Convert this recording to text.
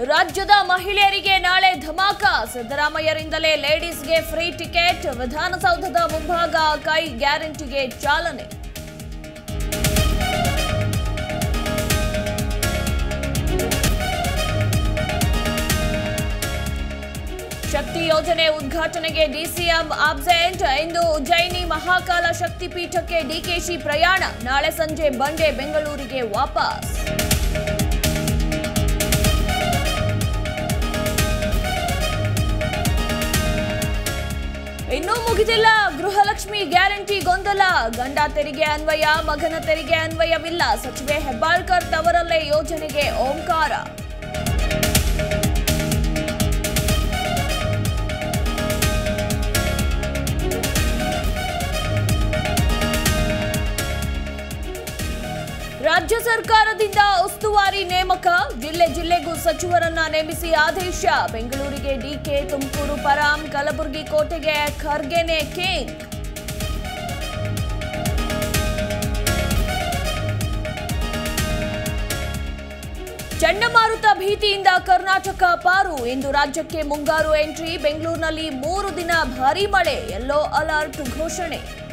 ರಾಜ್ಯದ ಮಹಿಳೆಯರಿಗೆ ನಾಳೆ ಧಮಾಕ ಸಿದ್ದರಾಮಯ್ಯರಿಂದಲೇ ಲೇಡೀಸ್ಗೆ ಫ್ರೀ ಟಿಕೆಟ್ ವಿಧಾನಸೌಧದ ಮುಂಭಾಗ ಕೈ ಗ್ಯಾರಂಟಿಗೆ ಚಾಲನೆ ಶಕ್ತಿ ಯೋಜನೆ ಉದ್ಘಾಟನೆಗೆ ಡಿಸಿಎಂ ಆಬ್ಸೆಂಟ್ ಇಂದು ಉಜ್ಜಯಿನಿ ಮಹಾಕಾಲ ಶಕ್ತಿಪೀಠಕ್ಕೆ ಡಿಕೆಶಿ ಪ್ರಯಾಣ ನಾಳೆ ಸಂಜೆ ಬಂಡೆ ಬೆಂಗಳೂರಿಗೆ ವಾಪಸ್ ಇನ್ನೂ ಮುಗಿದಿಲ್ಲ ಗೃಹಲಕ್ಷ್ಮಿ ಗ್ಯಾರಂಟಿ ಗೊಂದಲ ಗಂಡ ತೆರಿಗೆ ಅನ್ವಯ ಮಗನ ತೆರಿಗೆ ಅನ್ವಯವಿಲ್ಲ ಸಚಿವೆ ಹೆಬ್ಬಾಳ್ಕರ್ ತವರಲ್ಲೇ ಯೋಜನೆಗೆ ಓಂಕಾರ ರಾಜ್ಯ ಸರ್ಕಾರದಿಂದ ಉಸ್ತುವಾರಿ ನೇಮಕ ಜಿಲ್ಲೆ ಜಿಲ್ಲೆಗೂ ಸಚಿವರನ್ನ ನೇಮಿಸಿ ಆದೇಶ ಬೆಂಗಳೂರಿಗೆ ಡಿಕೆ ತುಮಕೂರು ಪರಾಂ ಕಲಬುರಗಿ ಕೋಟೆಗೆ ಖರ್ಗೆನೆ ಕಿಂಗ್ ಚಂಡಮಾರುತ ಭೀತಿಯಿಂದ ಕರ್ನಾಟಕ ಪಾರು ಇಂದು ರಾಜ್ಯಕ್ಕೆ ಮುಂಗಾರು ಎಂಟ್ರಿ ಬೆಂಗಳೂರಿನಲ್ಲಿ ಮೂರು ದಿನ ಭಾರೀ ಮಳೆ ಯೆಲ್ಲೋ ಅಲರ್ಟ್ ಘೋಷಣೆ